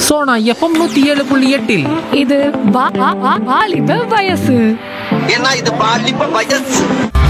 Sona FM நூத்தி ஏழு புள்ளி எட்டில் இது வா- வா- வா- வாலிப வயசு ஏன்னா இது பாலிப்ப வயசு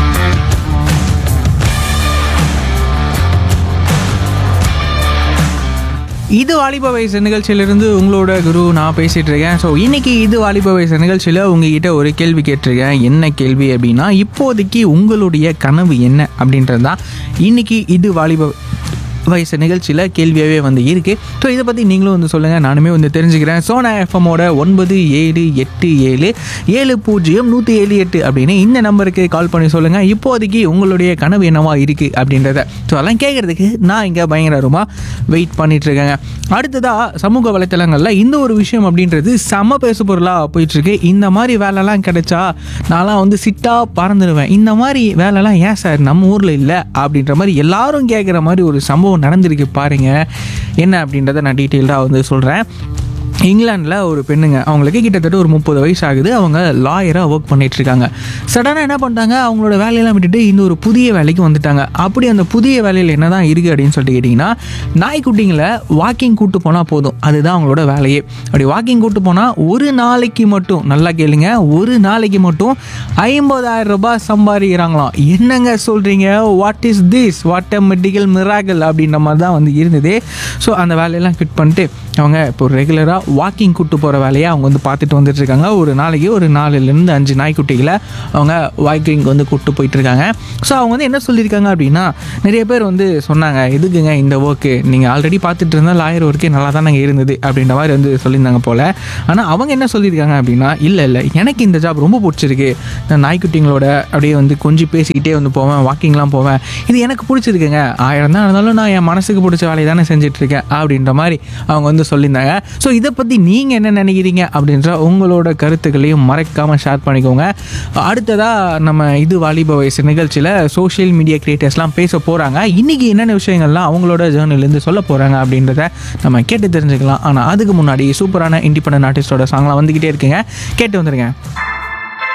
இது வாலிப வயசு நிகழ்ச்சியிலிருந்து உங்களோட குரு நான் பேசிட்டு இருக்கேன் ஸோ இன்னைக்கு இது வாலிப வயசு நிகழ்ச்சியில் உங்ககிட்ட ஒரு கேள்வி கேட்டிருக்கேன் என்ன கேள்வி அப்படின்னா இப்போதைக்கு உங்களுடைய கனவு என்ன அப்படின்றது தான் இன்னைக்கு இது வாலிப வயசு நிகழ்ச்சியில் கேள்வியாகவே வந்து இருக்கு ஸோ இதை பற்றி நீங்களும் வந்து சொல்லுங்கள் நானுமே வந்து தெரிஞ்சுக்கிறேன் சோனா எஃப்எம்மோட ஒன்பது ஏழு எட்டு ஏழு ஏழு பூஜ்ஜியம் நூற்றி ஏழு எட்டு அப்படின்னு இந்த நம்பருக்கு கால் பண்ணி சொல்லுங்கள் இப்போதைக்கு உங்களுடைய கனவு என்னவா இருக்குது அப்படின்றத ஸோ அதெல்லாம் கேட்குறதுக்கு நான் இங்கே பயங்கரமாக வெயிட் பண்ணிட்டு இருக்கேங்க அடுத்ததாக சமூக வலைத்தளங்களில் இந்த ஒரு விஷயம் அப்படின்றது செம பேசு பொருளாக போயிட்டுருக்கு இந்த மாதிரி வேலைலாம் கிடைச்சா நான்லாம் வந்து சிட்டாக பறந்துடுவேன் இந்த மாதிரி வேலைலாம் ஏன் சார் நம்ம ஊரில் இல்லை அப்படின்ற மாதிரி எல்லாரும் கேட்குற மாதிரி ஒரு சம்பவம் நடந்திருக்கு பாருங்க என்ன அப்படின்றத நான் டீட்டெயில்டாக வந்து சொல்கிறேன் இங்கிலாண்டில் ஒரு பெண்ணுங்க அவங்களுக்கு கிட்டத்தட்ட ஒரு முப்பது வயசு ஆகுது அவங்க லாயராக ஒர்க் பண்ணிட்டு இருக்காங்க சடனாக என்ன பண்ணிட்டாங்க அவங்களோட வேலையெல்லாம் விட்டுட்டு இந்த ஒரு புதிய வேலைக்கு வந்துட்டாங்க அப்படி அந்த புதிய வேலையில் என்ன தான் இருக்குது அப்படின்னு சொல்லிட்டு கேட்டிங்கன்னா நாய்க்குட்டிங்களை வாக்கிங் கூட்டு போனால் போதும் அதுதான் அவங்களோட வேலையே அப்படி வாக்கிங் கூட்டு போனால் ஒரு நாளைக்கு மட்டும் நல்லா கேளுங்க ஒரு நாளைக்கு மட்டும் ஐம்பதாயிரம் ரூபாய் சம்பாதிக்கிறாங்களாம் என்னங்க சொல்கிறீங்க what is this what a medical miracle அப்படின்ற மாதிரி தான் வந்து இருந்தது ஸோ அந்த வேலையெல்லாம் ஃபிட் பண்ணிட்டு அவங்க இப்போ ரெகுலராக வாக்கிங் கூட்டு போகிற வேலையை அவங்க வந்து பார்த்துட்டு வந்துட்டு இருக்காங்க ஒரு நாளைக்கு ஒரு நாலுலேருந்து அஞ்சு நாய்க்குட்டிகளை அவங்க வாக்கிங் வந்து கூட்டு போயிட்டு இருக்காங்க ஸோ அவங்க வந்து என்ன சொல்லியிருக்காங்க அப்படின்னா நிறைய பேர் வந்து சொன்னாங்க எதுக்குங்க இந்த ஒர்க்கு நீங்கள் ஆல்ரெடி பார்த்துட்டு இருந்தால் லாயர் ஒர்க்கே நல்லா தான் நாங்கள் இருந்தது அப்படின்ற மாதிரி வந்து சொல்லியிருந்தாங்க போல் ஆனால் அவங்க என்ன சொல்லியிருக்காங்க அப்படின்னா இல்லை இல்லை எனக்கு இந்த ஜாப் ரொம்ப பிடிச்சிருக்கு நான் நாய்க்குட்டிங்களோட அப்படியே வந்து கொஞ்சம் பேசிக்கிட்டே வந்து போவேன் வாக்கிங்லாம் போவேன் இது எனக்கு பிடிச்சிருக்குங்க ஆயிரம் தான் இருந்தாலும் நான் என் மனசுக்கு பிடிச்ச வேலையை தானே செஞ்சுட்டு இருக்கேன் அப்படின்ற மாதிரி அவங்க வந்து சொல்லியிருந்தாங்க ஸோ இதை பற்றி நீங்கள் என்ன நினைக்கிறீங்க அப்படின்ற உங்களோட கருத்துக்களையும் மறக்காமல் ஷேர் பண்ணிக்கோங்க அடுத்ததாக நம்ம இது வாலிப வயசு நிகழ்ச்சியில் சோஷியல் மீடியா கிரியேட்டர்ஸ்லாம் பேச போகிறாங்க இன்றைக்கி என்னென்ன விஷயங்கள்லாம் அவங்களோட ஜேர்னலேருந்து சொல்ல போகிறாங்க அப்படின்றத நம்ம கேட்டு தெரிஞ்சுக்கலாம் ஆனால் அதுக்கு முன்னாடி சூப்பரான இண்டிபெண்டன்ட் ஆர்டிஸ்டோட சாங்லாம் வந்துக்கிட்டே இருக்குங்க கேட்டு வந்துருங்க